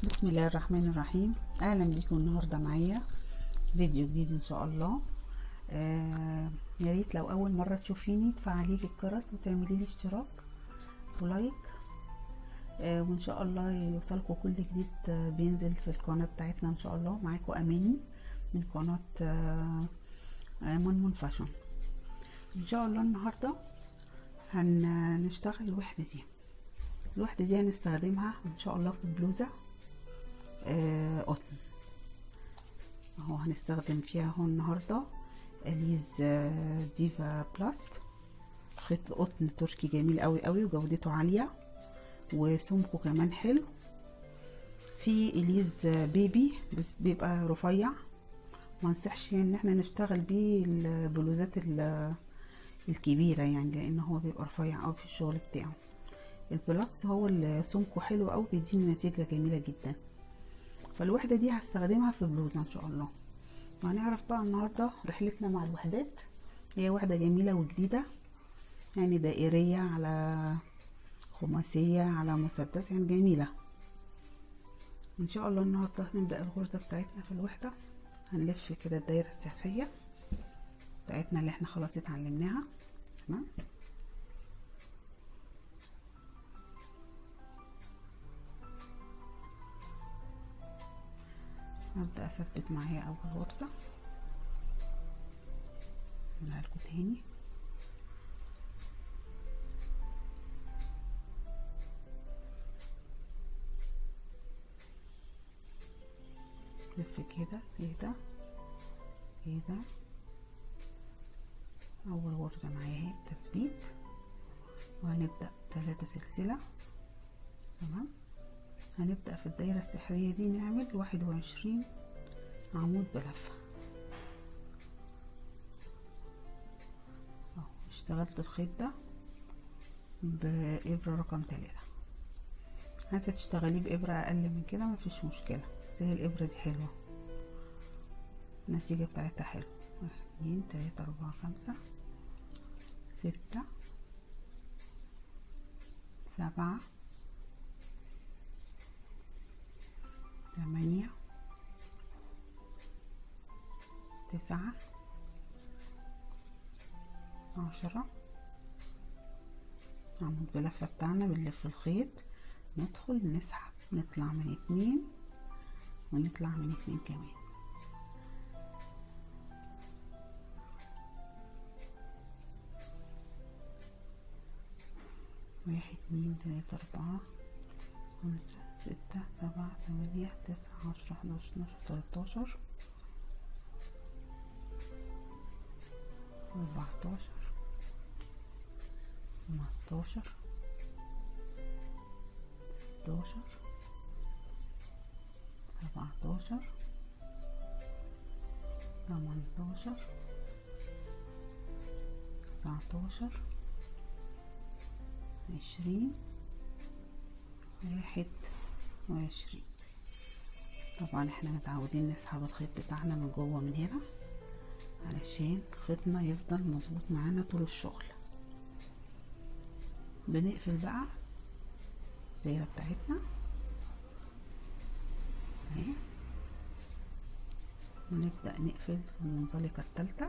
بسم الله الرحمن الرحيم اهلا بيكم النهارده معايا فيديو جديد ان شاء الله آه يا ريت لو اول مره تشوفيني تفعلي لي الجرس وتعملي لي اشتراك ولايك آه وان شاء الله يوصلكم كل جديد آه بينزل في القناه بتاعتنا ان شاء الله معاكم اماني من قناه آه آه منمن فاشن ان شاء الله النهارده هنشتغل الوحده دي الوحده دي هنستخدمها ان شاء الله في بلوزه آه قطن اهو هنستخدم فيها اهو النهارده اليز آه ديفا بلاست خيط قطن تركي جميل قوي قوي وجودته عاليه وسمكه كمان حلو في اليز بيبي بس بيبقى رفيع ما انصحش ان احنا نشتغل بيه البلوزات الكبيره يعني لان هو بيبقى رفيع قوي في الشغل بتاعه البلاس هو اللي سمكه حلو قوي بيديني نتيجه جميله جدا فالوحده دي هستخدمها في بلوزه ان شاء الله وهنعرف بقى النهارده رحلتنا مع الوحدات هي وحده جميله وجديده يعني دائريه على خماسيه على مسدس يعني جميله ان شاء الله النهارده هنبدا الغرزه بتاعتنا في الوحده هنلف كده الدايره السحريه بتاعتنا اللي احنا خلاص اتعلمناها تمام هبدأ أثبت معايا أول غرزة أعملها لكم تاني لف كده كده كده أول غرزة معايا اهي تثبيت وهنبدأ تلاتة سلسلة تمام هنبدأ في الدايرة السحرية دي نعمل واحد وعشرين عمود بلفة اهو اشتغلت الخيط ده بإبرة رقم تلاتة عايزة تشتغليه بإبرة أقل من كده مفيش مشكلة بس هي الإبرة دي حلوة النتيجة بتاعتها حلوة واحد اتنين تلاتة أربعة خمسة ستة سبعة تمانية تسعة عشرة عمود بلفة بتاعنا بنلف الخيط ندخل نسحب نطلع من اتنين ونطلع من اتنين كمان واحد اتنين تلاتة أربعة خمسة ستة سبعة ثمانية تسعة عشرة حداشر اتناشر تلاتاشر أربعتاشر خمستاشر ستاشر سبعتاشر تمنتاشر تسعتاشر عشرين واحد وعشرين طبعا احنا متعودين نسحب الخيط بتاعنا من جوه من هنا علشان خيطنا يفضل مظبوط معانا طول الشغل بنقفل بقى الدايره بتاعتنا اهي ونبدا نقفل المنزلقه الثالثه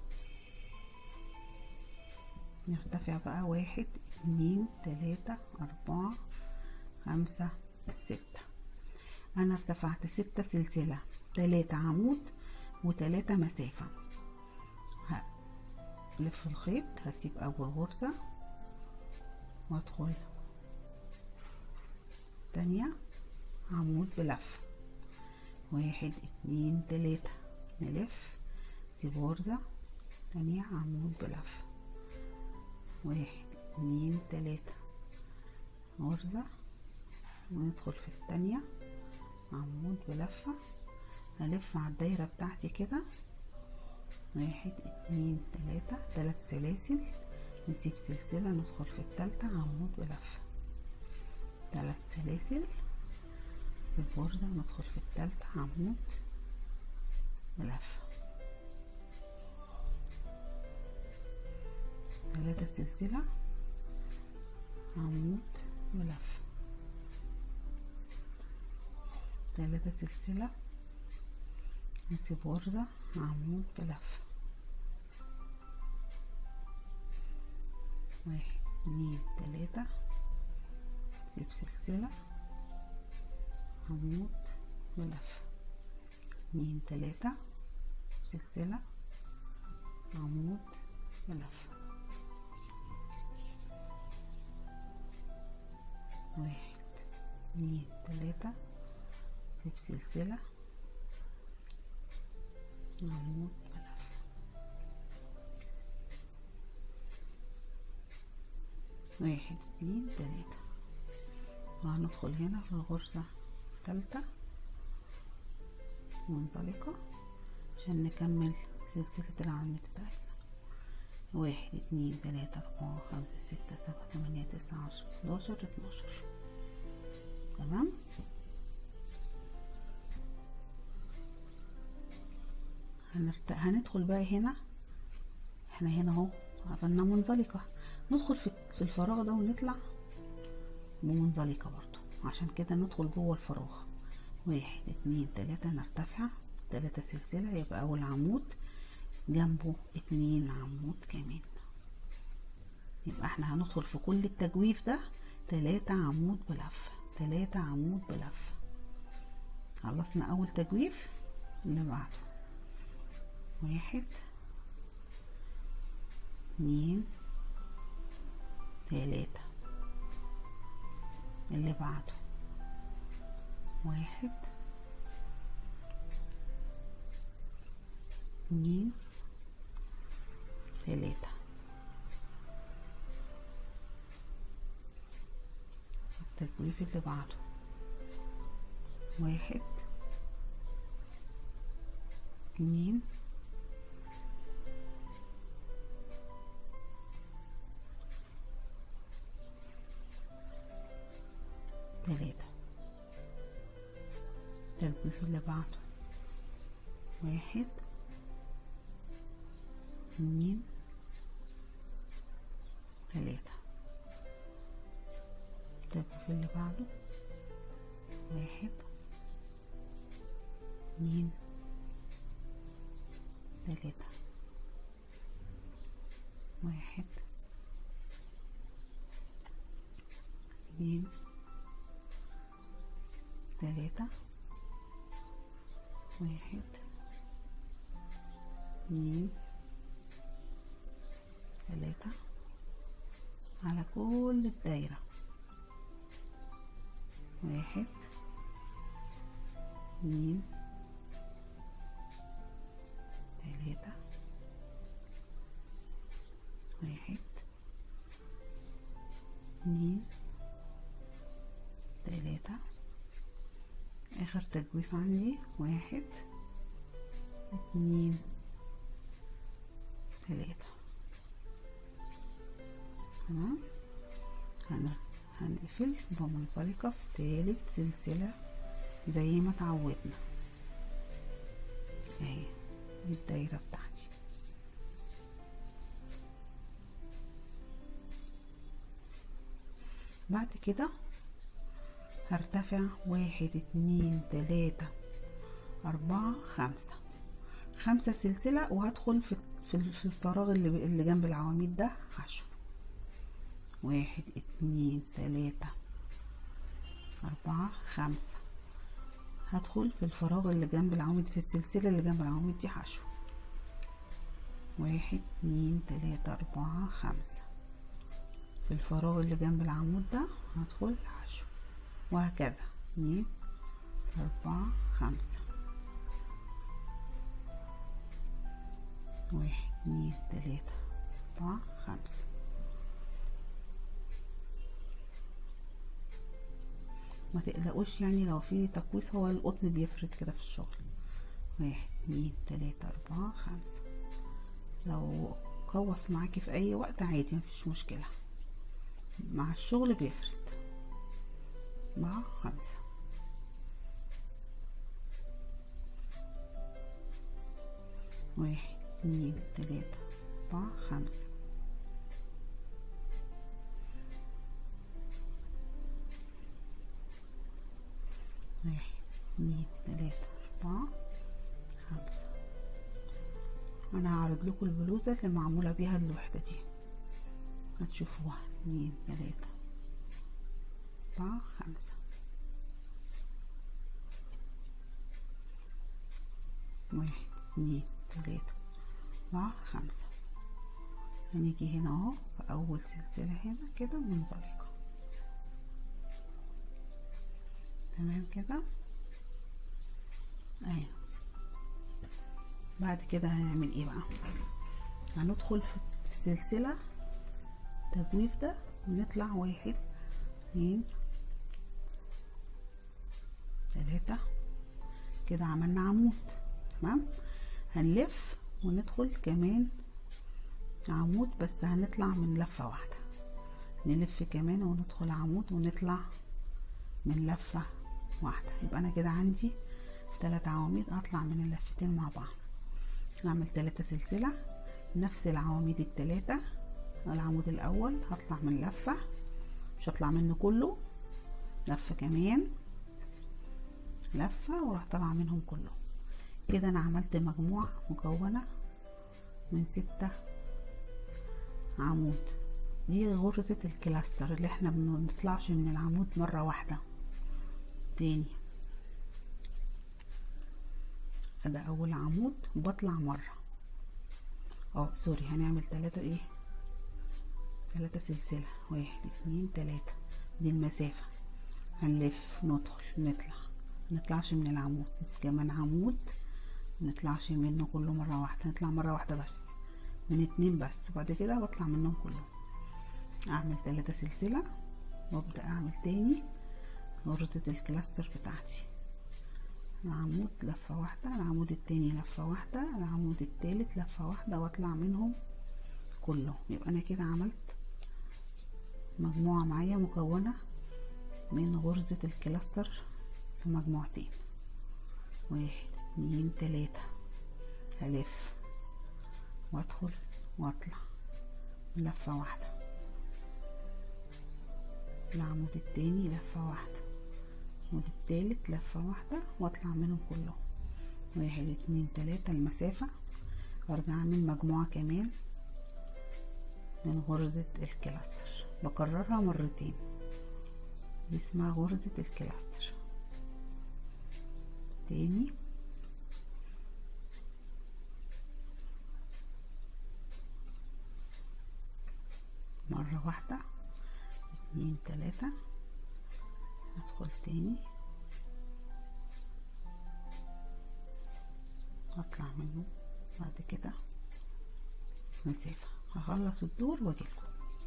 نرتفع بقى واحد اتنين تلاتة أربعة خمسة ستة أنا ارتفعت ستة سلسلة تلاتة عمود وتلاتة مسافة هلف الخيط هسيب أول غرزة وأدخل تانية عمود بلف واحد اتنين تلاتة نلف سيب غرزة تانية عمود بلف واحد اتنين تلاتة غرزة وندخل في التانية عمود بلفة هلف على الدايرة بتاعتي كده واحد اتنين تلاتة تلات سلاسل نسيب سلسلة ندخل في التالتة عمود بلفة تلات سلاسل نسيب غرزة ندخل في التالتة عمود بلفة تلاتة سلسلة عمود ولف تلاتة سلسلة نسيب غرزة عمود بلف واحد اتنين تلاتة نسيب سلسلة عمود بلف اتنين تلاتة سلسلة عمود بلف واحد اتنين تلاتة سيب سلسلة عمود بلف واحد اتنين تلاتة وهندخل هنا في الغرزة التالتة منزلقة عشان نكمل سلسلة العمود بتاعتنا واحد اتنين تلاتة أربعة خمسة ستة سبعة تمانية تسعة عشرة حداشر اتناشر تمام هنرت... هندخل بقى هنا احنا هنا اهو قفلنا منزلقة ندخل في, في الفراغ ده ونطلع بمنزلقة برضو عشان كده ندخل جوه الفراغ واحد اتنين تلاتة نرتفع تلاتة سلسلة يبقى أول عمود جنبه اتنين عمود كمان يبقى احنا هندخل في كل التجويف ده تلاتة عمود بلف تلاتة عمود بلف خلصنا أول تجويف اللي بعده واحد اتنين تلاتة اللي بعده واحد اتنين تلاتة التجويف اللي بعده واحد اتنين تلاتة التجويف اللي بعده واحد اتنين تلاتة التجويف اللي بعده واحد اتنين تلاتة واحد اتنين تلاتة واحد اتنين تلاتة على كل الدايرة واحد اتنين تلاتة واحد اتنين تلاتة اخر تجويف عندي واحد اتنين تلاتة تمام هن- هنقفل بمنزلقة في تالت سلسلة زي ما اتعودنا اهي دي الدايرة بتاعتي بعد كده هرتفع واحد اتنين تلاتة أربعة خمسة خمسة سلسلة وهدخل في في في الفراغ اللي اللي جنب العواميد ده حشو واحد اتنين تلاتة أربعة خمسة هدخل في الفراغ اللي جنب العواميد في السلسلة اللي جنب العواميد دي حشو واحد اتنين تلاتة أربعة خمسة في الفراغ اللي جنب العمود ده هدخل حشو وهكذا اتنين أربعة خمسة واحد اتنين تلاتة أربعة خمسة ما تقلقوش يعني لو في تقويس هو القطن بيفرد كده في الشغل واحد اتنين تلاتة أربعة خمسة لو قوس معاكي في أي وقت عادي مفيش مشكلة مع الشغل بيفرد مع خمسة واحد اتنين تلاتة أربعة خمسة واحد اتنين تلاتة أربعة خمسة أنا هعرض لكم البلوزة اللي معمولة بيها الوحدة دي هتشوفوها اتنين تلاتة أربعة خمسة واحد اتنين تلاتة أربعة خمسة هنيجي هنا اهو في أول سلسلة هنا كده منزلقة تمام كده اهي بعد كده هنعمل ايه بقى هندخل في السلسلة التجويف ده ونطلع واحد اتنين تلاتة كده عملنا عمود تمام هنلف وندخل كمان عمود بس هنطلع من لفة واحدة نلف كمان وندخل عمود ونطلع من لفة واحدة يبقى انا كده عندي تلات عواميد اطلع من اللفتين مع بعض نعمل تلاتة سلسلة نفس العواميد التلاتة العمود الاول هطلع من لفة مش هطلع منه كله لفة كمان لفة وراح طالعة منهم كلهم كده انا عملت مجموعة مكونة من ستة عمود دي غرزة الكلاستر اللي احنا بنطلعش من العمود مرة واحدة تاني ده اول عمود بطلع مرة اه سوري هنعمل تلاتة ايه تلاتة سلسلة واحد اتنين تلاتة دي المسافة هنلف ندخل نطلع نطلعش من العمود كمان عمود نطلعش منه كله مرة واحدة نطلع مرة واحدة بس من اتنين بس بعد كده بطلع منهم كلهم اعمل تلاتة سلسلة وابدأ اعمل تاني غرزة الكلاستر بتاعتي العمود لفة واحدة العمود التاني لفة واحدة العمود التالت لفة واحدة واطلع منهم كلهم يبقى انا كده عملت مجموعة معايا مكونة من غرزة الكلاستر في مجموعتين واحد اتنين تلاتة هلف وادخل واطلع لفة واحدة العمود التاني لفة واحدة العمود التالت لفة واحدة واطلع منهم كلهم واحد اتنين تلاتة المسافة وارجع اعمل مجموعة كمان من غرزة الكلاستر بكررها مرتين دي اسمها غرزة الكلاستر تاني مرة واحدة اتنين تلاتة ادخل تاني اطلع منه بعد كده مسافة هخلص الدور واجيلكم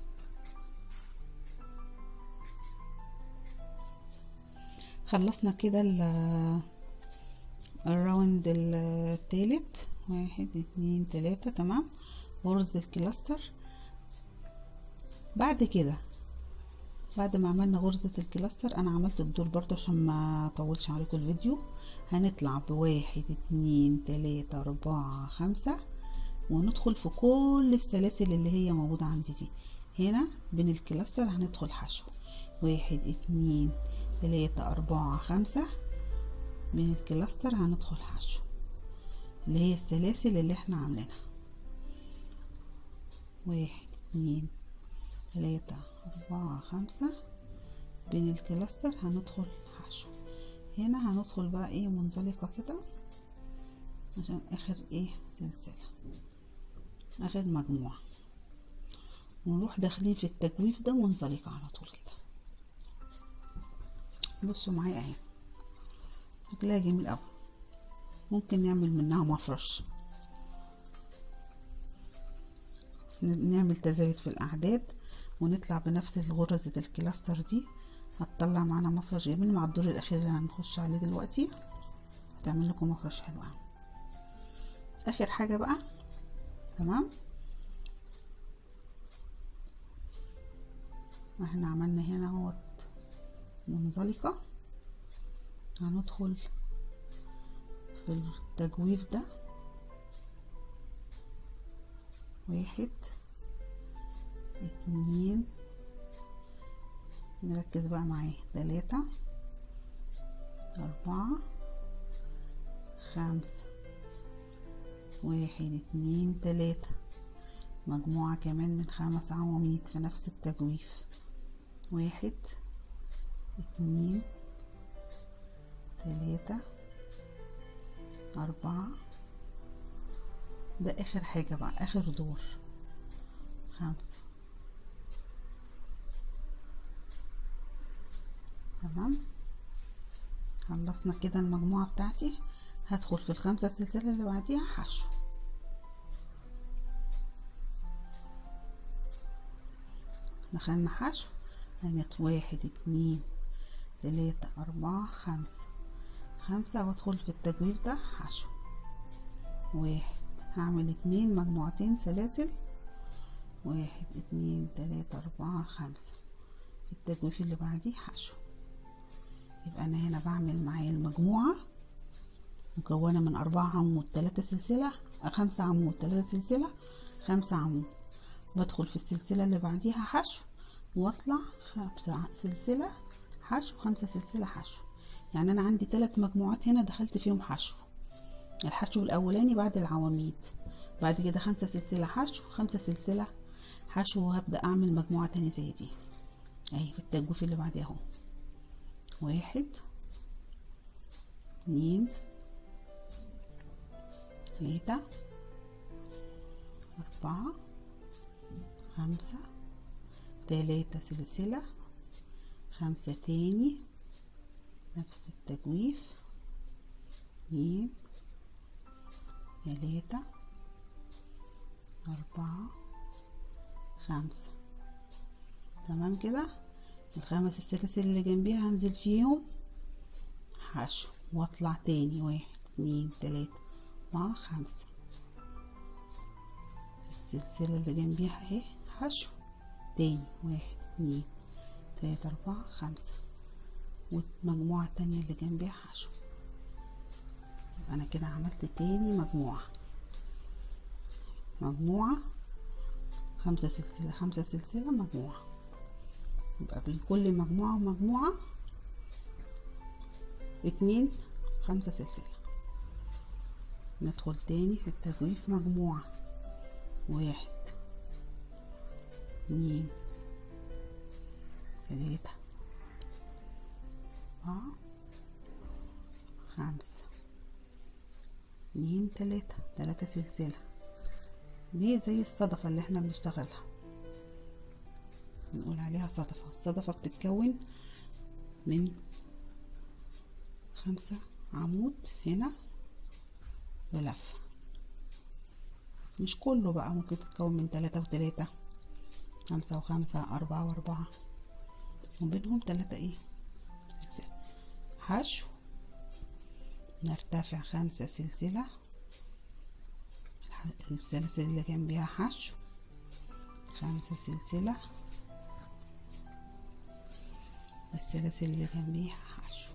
خلصنا كده الراوند التالت واحد اتنين تلاتة تمام غرزة الكلاستر بعد كده بعد ما عملنا غرزة الكلاستر انا عملت الدور برضه عشان ما اطولش عليكم الفيديو هنطلع بواحد اتنين تلاتة اربعة خمسة وندخل في كل السلاسل اللي هي موجودة عندي دي هنا بين الكلاستر هندخل حشو واحد اتنين تلاتة اربعة خمسة بين الكلاستر هندخل حشو اللي هي السلاسل اللي احنا عاملينها واحد اتنين تلاتة أربعة خمسة بين الكلاستر هندخل حشو هنا هندخل بقى ايه منزلقة كده عشان اخر ايه سلسلة اخر مجموعة ونروح داخلين في التجويف ده منزلقة على طول كده بصوا معايا اهي شكلها جميل اوي ممكن نعمل منها مفرش نعمل تزايد في الاعداد ونطلع بنفس غرزة الكلاستر دي هتطلع معانا مفرش جميل مع الدور الاخير اللي هنخش عليه دلوقتي هتعمل لكم مفرش حلو اخر حاجة بقى تمام احنا عملنا هنا اهوت منزلقة هندخل في التجويف ده واحد اتنين نركز بقى معاه تلاتة أربعة خمسة واحد اتنين تلاتة مجموعة كمان من خمس عواميد في نفس التجويف واحد اتنين تلاتة أربعة ده آخر حاجة بقى آخر دور خمسة تمام خلصنا كده المجموعة بتاعتي هدخل في الخمسة السلسلة اللي بعديها حشو دخلنا حشو هنت واحد اتنين تلاتة أربعة خمسة خمسة وادخل في التجويف ده حشو واحد هعمل اتنين مجموعتين سلاسل واحد اتنين تلاتة أربعة خمسة التجويف اللي بعديه حشو يبقى أنا هنا بعمل معايا المجموعة مكونة من أربعة عمود تلاتة سلسلة خمسة عمود تلاتة سلسلة خمسة عمود بدخل في السلسلة اللي بعديها حشو واطلع خمسة سلسلة حشو خمسة سلسلة حشو يعني أنا عندي تلات مجموعات هنا دخلت فيهم حشو الحشو الأولاني بعد العواميد بعد كده خمسة سلسلة حشو خمسة سلسلة حشو وهبدأ أعمل مجموعة تانية زي دي أهي في التجويف اللي بعدها أهو واحد اتنين تلاتة أربعة خمسة تلاتة سلسلة خمسة تاني نفس التجويف اتنين تلاتة أربعة خمسة تمام كده الخمس السلاسل اللي جنبيها هنزل فيهم حشو واطلع تاني واحد اتنين تلاتة أربعة خمسة السلسلة اللي جنبيها اهي حشو تاني واحد اتنين تلاتة أربعة خمسة والمجموعة التانية اللي جنبيها حشو يبقى أنا كده عملت تاني مجموعة مجموعة خمسة سلسلة خمسة سلسلة مجموعة يبقى بين كل مجموعة ومجموعة اتنين خمسة سلسلة ندخل تاني في التجويف مجموعة واحد اتنين تلاتة أربعة خمسة اتنين تلاتة تلاتة سلسلة دي زي الصدفة اللي احنا بنشتغلها بنقول عليها صدفة الصدفة بتتكون من خمسة عمود هنا بلفة مش كله بقى ممكن تتكون من تلاتة وتلاتة خمسة وخمسة أربعة وأربعة وبينهم تلاتة ايه حشو نرتفع خمسة سلسلة السلاسل اللي جنبيها حشو خمسة سلسلة السلاسل اللي جنبيها حشو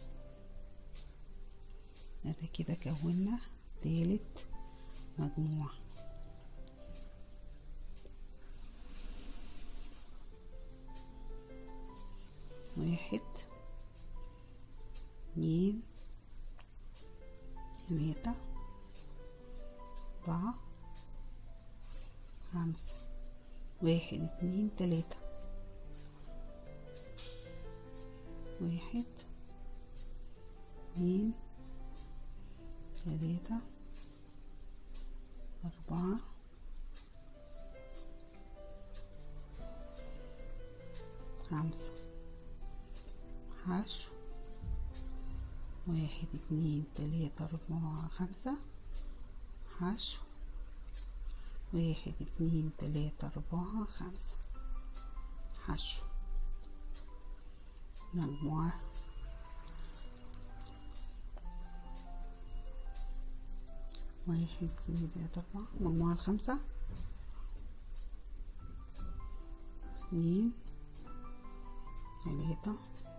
ادي كده كونا تالت مجموعة واحد اتنين تلاتة أربعة خمسة واحد اتنين تلاتة واحد اتنين تلاتة أربعة خمسة حشو واحد اتنين تلاتة أربعة خمسة حشو واحد اتنين تلاتة أربعة خمسة حشو مجموعة واحد اتنين تلاتة أربعة مجموعة الخمسة اتنين تلاتة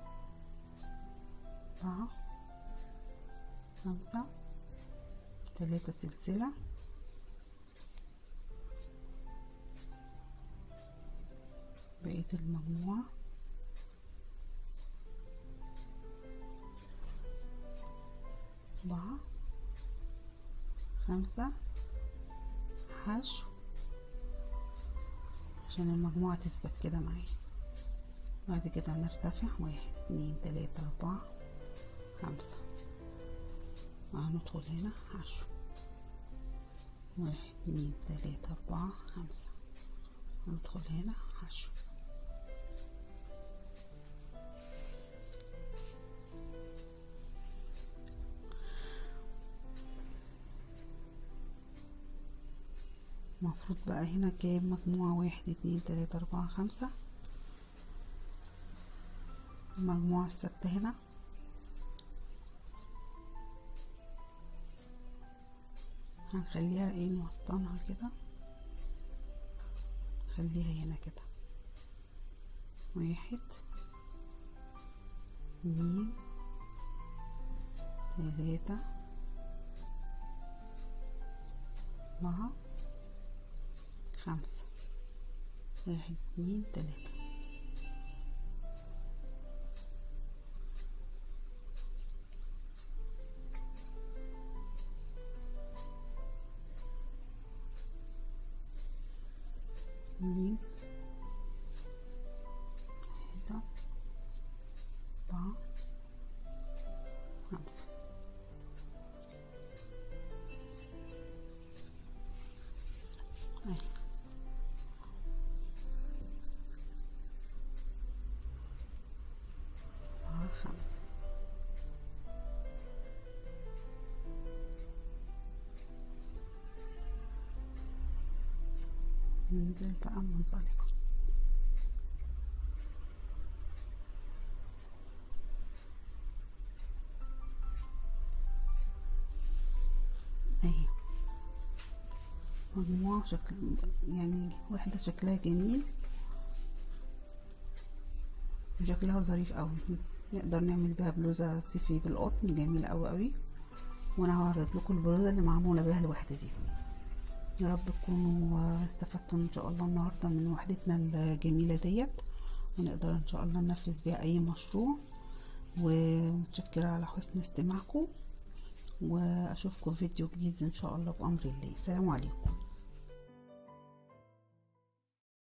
أربعة خمسة تلاتة سلسلة بقية المجموعة أربعة خمسة حشو عشان المجموعة تثبت كده معايا بعد كده نرتفع واحد اتنين تلاتة اربعة خمسة وهندخل هنا حشو واحد اتنين تلاتة اربعة خمسة وندخل هنا حشو المفروض بقى هنا كام مجموعة واحد اتنين تلاتة اربعة خمسة المجموعة الثابتة هنا هنخليها ايه نوسطنها كده خليها هنا كده واحد اتنين تلاتة أربعة خمسة واحد اتنين تلاتة اتنين تلاتة أربعة خمسة أهي. أربعة خمسة ننزل بقى منزلقة اهي مجموعة شكل يعني واحدة شكلها جميل وشكلها ظريف قوي نقدر نعمل بيها بلوزة صيفي بالقطن جميلة قوي قوي وانا هورد لكم البلوزة اللي معمولة بيها الوحدة دي يا رب تكونوا استفدتوا ان شاء الله النهارده من وحدتنا الجميله ديت ونقدر ان شاء الله ننفذ بيها اي مشروع ومتشكره على حسن استماعكم واشوفكم في فيديو جديد ان شاء الله بامر الله السلام عليكم